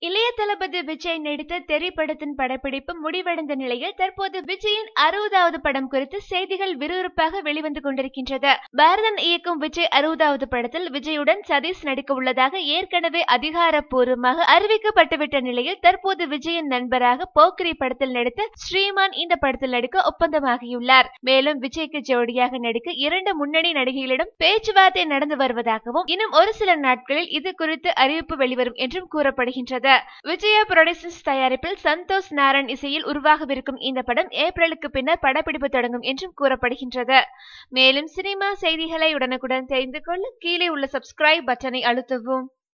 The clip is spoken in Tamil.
இளைய தளபதி விஜய் நடித்த தெரி படத்தின் படப்பிடிப்பு முடிவடைந்த நிலையில் தற்போது விஜயின் அறுபதாவது படம் குறித்து செய்திகள் விறுவிறுப்பாக வெளிவந்து கொண்டிருக்கின்றது பாரதன் இயக்கும் விஜய் அறுபதாவது படத்தில் விஜயுடன் சதீஷ் நடிக்க உள்ளதாக ஏற்கனவே அதிகாரப்பூர்வமாக அறிவிக்கப்பட்டுவிட்ட நிலையில் தற்போது விஜயின் நண்பராக போக்கிரி படத்தில் நடித்த ஸ்ரீமான் இந்த படத்தில் நடிக்க ஒப்பந்தமாகியுள்ளார் மேலும் விஜய்க்கு ஜோடியாக நடிக்க இரண்டு முன்னணி நடிகைகளிடம் பேச்சுவார்த்தை நடந்து வருவதாகவும் இன்னும் ஒரு சில நாட்களில் இது குறித்து அறிவிப்பு வெளிவரும் என்றும் கூறப்படுகின்றது விஜயா புரொடக்ஷன்ஸ் தயாரிப்பில் சந்தோஷ் நாராயண் இசையில் உருவாகவிருக்கும் இந்த படம் ஏப்ரலுக்கு பின்னர் படப்பிடிப்பு தொடங்கும் என்றும் கூறப்படுகின்றது மேலும் சினிமா செய்திகளை உடனுக்குடன் தெரிந்து கொள்ள கீழே உள்ள சப்ஸ்கிரைப் பட்டனை அழுத்தவும்